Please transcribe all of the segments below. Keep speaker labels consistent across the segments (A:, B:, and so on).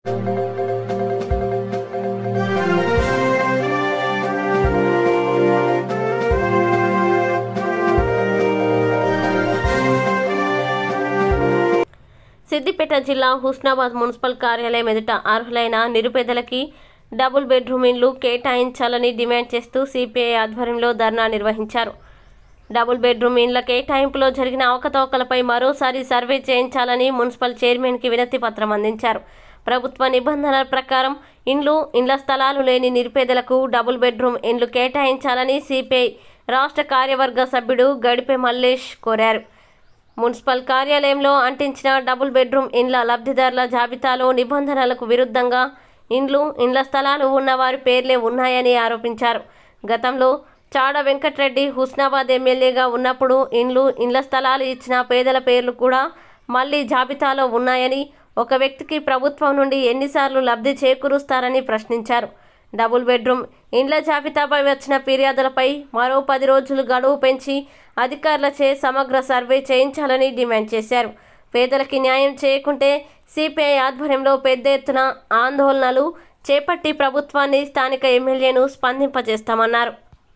A: సిద్దిపేట జిల్లా హుస్నాబాద్ మున్సిపల్ కార్యాలయం ఎదుట అర్హులైన నిరుపేదలకి డబుల్ బెడ్రూమ్ ఇండ్లు కేటాయించాలని డిమాండ్ చేస్తూ సిపిఐ ఆధ్వర్యంలో ధర్నా నిర్వహించారు డబుల్ బెడ్రూమ్ ఇండ్ల కేటాయింపులో జరిగిన అవకతవకలపై మరోసారి సర్వే చేయించాలని మున్సిపల్ చైర్మన్కి వినతి పత్రం అందించారు ప్రభుత్వ నిబంధనల ప్రకారం ఇండ్లు ఇండ్ల స్థలాలు లేని నిరుపేదలకు డబుల్ బెడ్రూమ్ ఇండ్లు కేటాయించాలని సిపిఐ రాష్ట్ర కార్యవర్గ సభ్యుడు గడిపే మల్లేష్ కోరారు మున్సిపల్ కార్యాలయంలో అంటించిన డబుల్ బెడ్రూమ్ ఇండ్ల లబ్ధిదారుల జాబితాలో నిబంధనలకు విరుద్ధంగా ఇండ్లు ఇండ్ల స్థలాలు ఉన్న వారి పేర్లే ఉన్నాయని ఆరోపించారు గతంలో చాడ వెంకట్రెడ్డి హుస్నాబాద్ ఎమ్మెల్యేగా ఉన్నప్పుడు ఇండ్లు ఇండ్ల స్థలాలు ఇచ్చిన పేదల పేర్లు కూడా మళ్లీ జాబితాలో ఉన్నాయని ఒక వ్యక్తికి ప్రభుత్వం నుండి ఎన్నిసార్లు లబ్ధి చేకూరుస్తారని ప్రశ్నించారు డబుల్ బెడ్రూమ్ ఇండ్ల జాబితాపై వచ్చిన ఫిర్యాదులపై మరో పది రోజులు గడువు పెంచి అధికారులచే సమగ్ర సర్వే చేయించాలని డిమాండ్ చేశారు పేదలకి న్యాయం చేయకుంటే సిపిఐ ఆధ్వర్యంలో పెద్ద ఎత్తున ఆందోళనలు చేపట్టి ప్రభుత్వాన్ని స్థానిక ఎమ్మెల్యేను స్పందింపజేస్తామన్నారు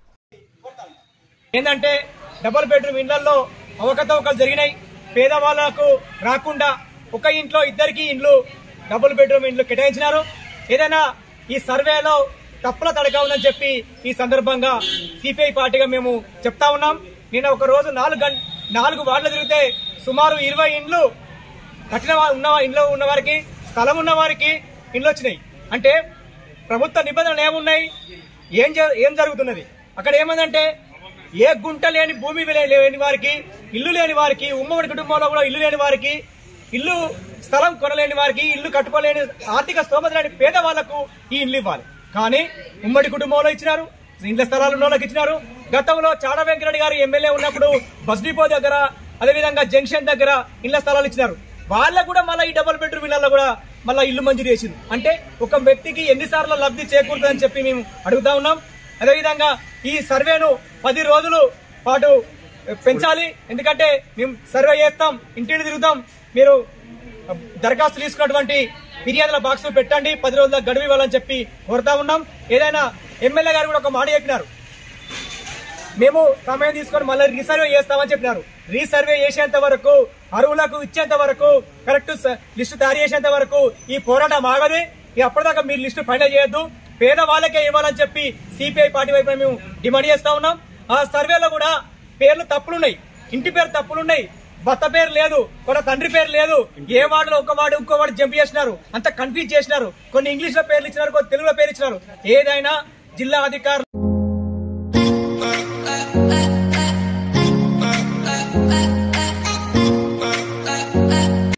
B: ఏంటంటే డబుల్ బెడ్రూమ్ ఇళ్లలో అవకతవకలు జరిగినాయి పేదవాళ్లకు రాకుండా ఒక ఇంట్లో ఇద్దరికి ఇండ్లు డబుల్ బెడ్రూమ్ ఇండ్లు కేటాయించినారు ఏదైనా ఈ సర్వేలో తప్పుల తడక ఉందని చెప్పి ఈ సందర్భంగా సిపిఐ పార్టీగా మేము చెప్తా ఉన్నాం నిన్న ఒక రోజు నాలుగు గంట నాలుగు వార్డులు తిరిగితే సుమారు ఇరవై ఇండ్లు కట్టిన వా- ఉన్న ఇంట్లో ఉన్న వారికి స్థలం ఉన్న వారికి ఇండ్లు వచ్చినాయి అంటే ప్రభుత్వ నిబంధనలు ఏమున్నాయి ఏం జ- ఏం జరుగుతున్నది అక్కడ ఏమందంటే ఏ గుంట లేని భూమి లే- లేని వారికి ఇల్లు లేని వారికి ఉమ్మడి కుటుంబంలో కూడా ఇల్లు లేని వారికి ఇల్లు స్థలం కొనలేని వారికి ఇల్లు కట్టుకోలేని ఆర్థిక స్తోమత లేని పేద వాళ్లకు ఈ ఇల్లు ఇవ్వాలి కానీ ఉమ్మడి కుటుంబంలో ఇచ్చినారు ఇండ్ల స్థలాలు ఉన్న వాళ్ళకి ఇచ్చినారు గతంలో చాడ వెంకరెడ్డి గారు ఎమ్మెల్యే ఉన్నప్పుడు బస్ డిపో దగ్గర అదేవిధంగా జంక్షన్ దగ్గర ఇళ్ల స్థలాలు ఇచ్చినారు వాళ్ళకు కూడా మళ్ళీ ఈ డబుల్ బెడ్రూమ్ ఇళ్లలో కూడా మళ్ళీ ఇల్లు మంజూరు చేసింది అంటే ఒక వ్యక్తికి ఎన్నిసార్లు లబ్ధి చేకూరుతుందని చెప్పి మేము అడుగుతా ఉన్నాం అదేవిధంగా ఈ సర్వేను పది రోజులు పాటు పెంచాలి ఎందుకంటే మేము సర్వే చేస్తాం ఇంటిని తిరుగుతాం మీరు దరఖాస్తు తీసుకున్నటువంటి ఫిర్యాదుల బాక్స్ పెట్టండి పది రోజుల గడువు ఇవ్వాలని చెప్పి కోరుతా ఉన్నాం ఏదైనా ఎమ్మెల్యే గారు కూడా ఒక మాట చెప్పినారు మేము సమయం తీసుకొని మళ్ళీ రీసర్వే చేస్తామని చెప్పినారు రీసర్వే చేసేంత వరకు అరువులకు ఇచ్చేంత వరకు కరెక్ట్ లిస్టు తయారు చేసేంత వరకు ఈ పోరాటం ఆగది ఇక అప్పటిదాకా మీరు లిస్టు ఫైనల్ చేయొద్దు పేద వాళ్ళకే ఇవ్వాలని చెప్పి సిపిఐ పార్టీ వైపు మేము డిమాండ్ చేస్తా ఉన్నాం ఆ సర్వేలో కూడా పేర్లు తప్పులున్నాయి ఇంటి పేరు తప్పులున్నాయి భర్త పేరు లేదు కొన తండ్రి పేరు లేదు ఏ వార్డులో ఒక వార్డు ఇంకో వార్డు జంప్ చేసినారు అంత కన్ఫ్యూజ్ చేసినారు కొన్ని ఇంగ్లీష్ లో పేర్లు ఇచ్చినారు కొన్ని తెలుగులో పేరు ఇచ్చినారు ఏదైనా జిల్లా అధికారులు
C: uh, uh, uh, uh, uh, uh.